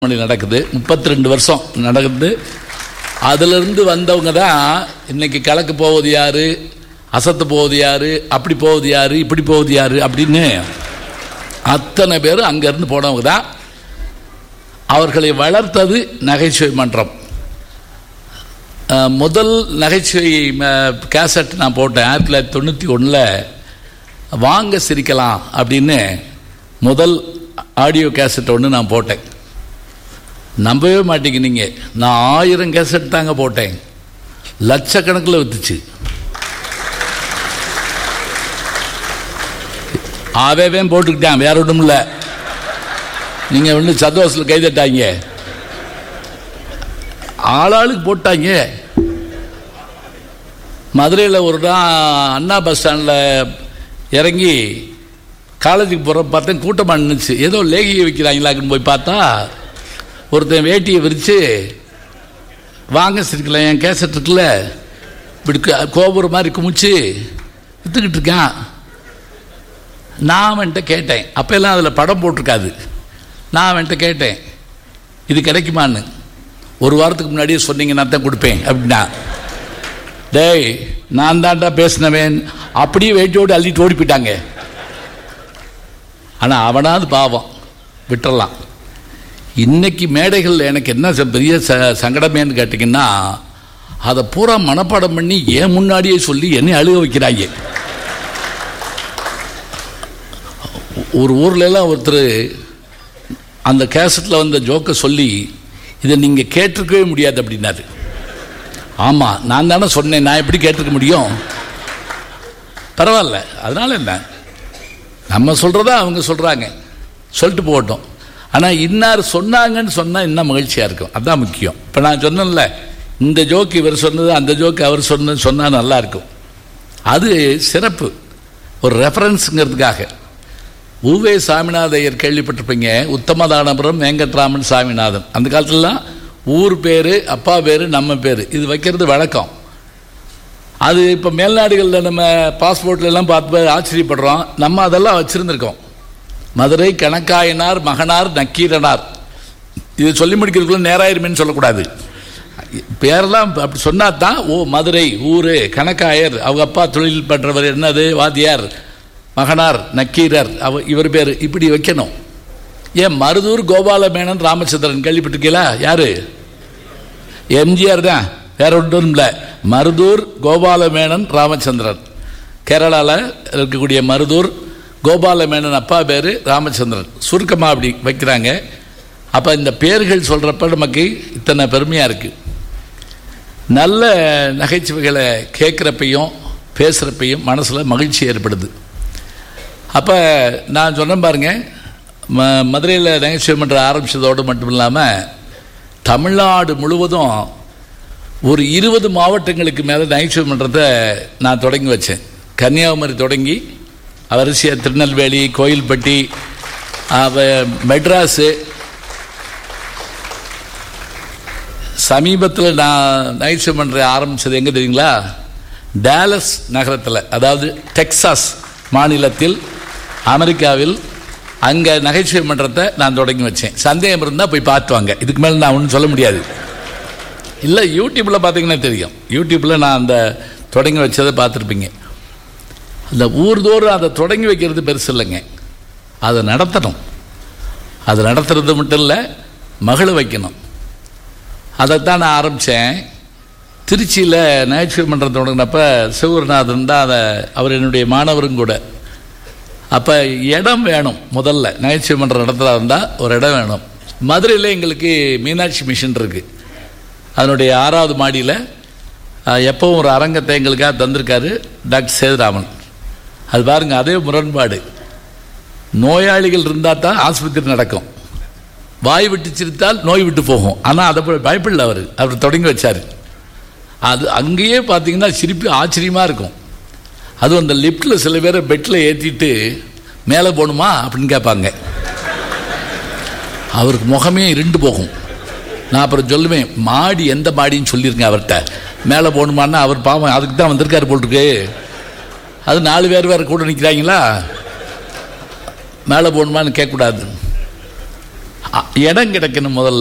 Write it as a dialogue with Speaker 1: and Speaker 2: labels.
Speaker 1: மணி நடக்குது முப்பத்தி ரெண்டு வருஷம் நடக்குது அதிலிருந்து வந்தவங்க தான் இன்னைக்கு கலக்கு போவது யாரு அசத்து போவது யாரு அப்படி போவது யாரு இப்படி போவது யாரு அப்படின்னு அத்தனை பேரும் அங்கேருந்து போனவங்க தான் அவர்களை வளர்த்தது நகைச்சுவை மன்றம் அஹ், முதல் நகைச்சுவை ம- கேசட் நான் போட்டேன் ஆயிரத்தி தொள்ளாயிரத்தி தொண்ணூற்றி ஒன்றில் வாங்க சிரிக்கலாம் அப்படின்னு முதல் ஆடியோ கேசட் ஒன்று நான் போட்டேன் நம்பவே மாட்டீங்க நீங்க நான் ஆயிரம் கேசட் தாங்க போட்டேன் லட்சக்கணக்கில் வித்துச்சு அவன் போட்டுக்கிட்டான் வேற ஒன்றும் இல்லை நீங்க வந்து சந்தோஷத்தில் கைதட்டாங்க ஆளாளுக்கு போட்டாங்க மதுரையில் ஒரு நாள் அண்ணா பஸ் ஸ்டாண்டில் இறங்கி காலேஜுக்கு போகிற பார்த்தேன் கூட்டமாக நின்றுச்சு ஏதோ லேகியை விற்கிறாங்களாக்குன்னு போய் பார்த்தா ஒருத்தன் வேட்டியை விரித்து வாங்க சிரிக்கலாம் என் கேசட் இருக்குல்ல இப்படி க- கோபுரம் மாதிரி குமிச்சு விற்றுக்கிட்டு இருக்கான் நான் அவன்கிட்ட கேட்டேன் அப்போல்லாம் அதில் படம் போட்டிருக்காது நான் அவன்கிட்ட கேட்டேன் இது கிடைக்குமான்னு ஒரு வாரத்துக்கு முன்னாடியே சொன்னீங்கன்னா தான் கொடுப்பேன் அப்படின்னா டேய் நான் தான்டா பேசினவன் அப்படியே வேட்டியோடு அள்ளிட்டு ஓடி போயிட்டாங்க ஆனால் அவனாவது பாவம் விட்டுறலாம் இன்னைக்கு மேடைகள் எனக்கு என்ன ச- பெரிய ச சங்கடமேன்னு கேட்டிங்கன்னா அதை பூரா மனப்பாடம் பண்ணி ஏன் முன்னாடியே சொல்லி என்னை அழுக வைக்கிறாங்க ஒரு ஊர்ல எல்லாம் ஒருத்தர் அந்த கேசட்டில் வந்த ஜோக்கை சொல்லி இதை நீங்கள் கேட்டிருக்கவே முடியாது அப்படின்னாரு ஆமாம் நான் தானே சொன்னேன் நான் எப்படி கேட்டிருக்க முடியும் பரவாயில்ல அதனால என்ன நம்ம சொல்கிறதா அவங்க சொல்கிறாங்க சொல்லிட்டு போகட்டும் ஆனால் இன்னார் சொன்னாங்கன்னு சொன்னால் இன்னும் மகிழ்ச்சியாக இருக்கும் அதான் முக்கியம் இப்போ நான் சொன்னேன்ல இந்த ஜோக்கு இவர் சொன்னது அந்த ஜோக்கு அவர் சொன்னது சொன்னால் நல்லா இருக்கும் அது சிறப்பு ஒரு ரெஃபரன்ஸுங்கிறதுக்காக உவே சாமிநாத ஐயர் கேள்விப்பட்டிருப்பீங்க உத்தமதானபுரம் வெங்கட்ராமன் சாமிநாதன் அந்த காலத்துலலாம் ஊர் பேர் அப்பா பேர் நம்ம பேர் இது வைக்கிறது வழக்கம் அது இப்போ மேல்நாடுகளில் நம்ம பாஸ்போர்ட்ல எல்லாம் பார்த்து ஆச்சரியப்படுறோம் நம்ம அதெல்லாம் வச்சுருந்துருக்கோம் மதுரை கணக்காயனார் மகனார் நக்கீரனார் இது சொல்லி முடிக்கிறதுக்குள்ள நேராயிருமேன்னு சொல்லக்கூடாது பேரெல்லாம் அப்படி சொன்னா தான் ஓ மதுரை ஊர் கணக்காயர் அவங்க அப்பா தொழில் பண்ணுறவர் என்னது வாத்தியார் மகனார் நக்கீரர் அவ இவர் பேர் இப்படி வைக்கணும் ஏன் மருதூர் கோபால மேனன் ராமச்சந்திரன் கேள்விப்பட்டிருக்கீங்களா யாரு எம்ஜிஆர் தான் வேற ஒன்றும் இல்லை மருதூர் கோபாலமேனன் ராமச்சந்திரன் கேரளாவில் இருக்கக்கூடிய மருதூர் கோபாலமேனன் அப்பா பேர் ராமச்சந்திரன் சுருக்கமாக அப்படி வைக்கிறாங்க அப்போ இந்த பேர்கள் சொல்கிறப்ப நமக்கு இத்தனை பெருமையாக இருக்குது நல்ல நகைச்சுவைகளை கேட்குறப்பையும் பேசுகிறப்பையும் மனசில் மகிழ்ச்சி ஏற்படுது அப்போ நான் சொன்னேன் பாருங்க ம மதுரையில் நகைச்சுவை மன்றம் ஆரம்பித்ததோடு மட்டும் இல்லாமல் தமிழ்நாடு முழுவதும் ஒரு இருபது மாவட்டங்களுக்கு மேலே நகைச்சுவை மன்றத்தை நான் தொடங்கி வச்சேன் கன்னியாகுமரி தொடங்கி வரிசையாக திருநெல்வேலி கோயில்பட்டி அவ மெட்ராஸு சமீபத்தில் நான் நகைச்சுவை மன்றம் ஆரம்பித்தது எங்கே தெரியுங்களா டேலஸ் நகரத்தில் அதாவது டெக்சாஸ் மாநிலத்தில் அமெரிக்காவில் அங்கே நகைச்சுவை மன்றத்தை நான் தொடங்கி வச்சேன் சந்தேகம் இருந்தால் போய் பார்த்து வாங்க இதுக்கு மேலே நான் ஒன்றும் சொல்ல முடியாது இல்லை யூடியூப்பில் பார்த்தீங்கன்னா தெரியும் யூடியூப்பில் நான் அந்த தொடங்கி வச்சதை பார்த்துருப்பீங்க அந்த ஊர்தோறும் அதை தொடங்கி வைக்கிறது பெருசு இல்லைங்க அதை நடத்தணும் அதை நடத்துறது மட்டும் இல்லை மகள வைக்கணும் அதைத்தான் நான் ஆரம்பித்தேன் திருச்சியில் நகைச்சுவை மன்றம் தொடங்கினப்ப சிவகுருநாதன் தான் அதை அவர் என்னுடைய மாணவரும் கூட அப்போ இடம் வேணும் முதல்ல நகைச்சுவை மன்றம் நடத்துகிறா இருந்தால் ஒரு இடம் வேணும் மதுரையில் எங்களுக்கு மீனாட்சி மிஷன் இருக்குது அதனுடைய ஆறாவது மாடியில் அஹ், எப்பவும் ஒரு அரங்கத்தை எங்களுக்காக தந்திருக்காரு டாக்டர் சேதுராமன் அது பாருங்க அதே முரண்பாடு நோயாளிகள் இருந்தால் தான் ஆஸ்பத்திரி நடக்கும் வாய் விட்டு சிரித்தால் நோய் விட்டு போகும் ஆனால் அதை போய் பயப்படல அவர் அவர் தொடங்கி வச்சார் அது அங்கேயே பார்த்தீங்கன்னா சிரிப்பு ஆச்சரியமாக இருக்கும் அதுவும் அந்த லிஃப்ட்டில் சில பேரை பெட்டில் ஏற்றிட்டு மேலே போகணுமா அப்படின்னு கேட்பாங்க அவருக்கு முகமே இருண்டு போகும் நான் அப்புறம் சொல்லுவேன் மாடி எந்த மாடின்னு சொல்லியிருங்க அவர்கிட்ட மேலே போகணுமான்னா அவர் பாவம் அதுக்கு தான் வந்திருக்காரு போட்டுருக்கு அது நாலு பேர் வேறு கூட நிற்கிறாங்களா மேலே போகணுமான்னு கேட்கக்கூடாது அ- இடம் கிடைக்கணும் முதல்ல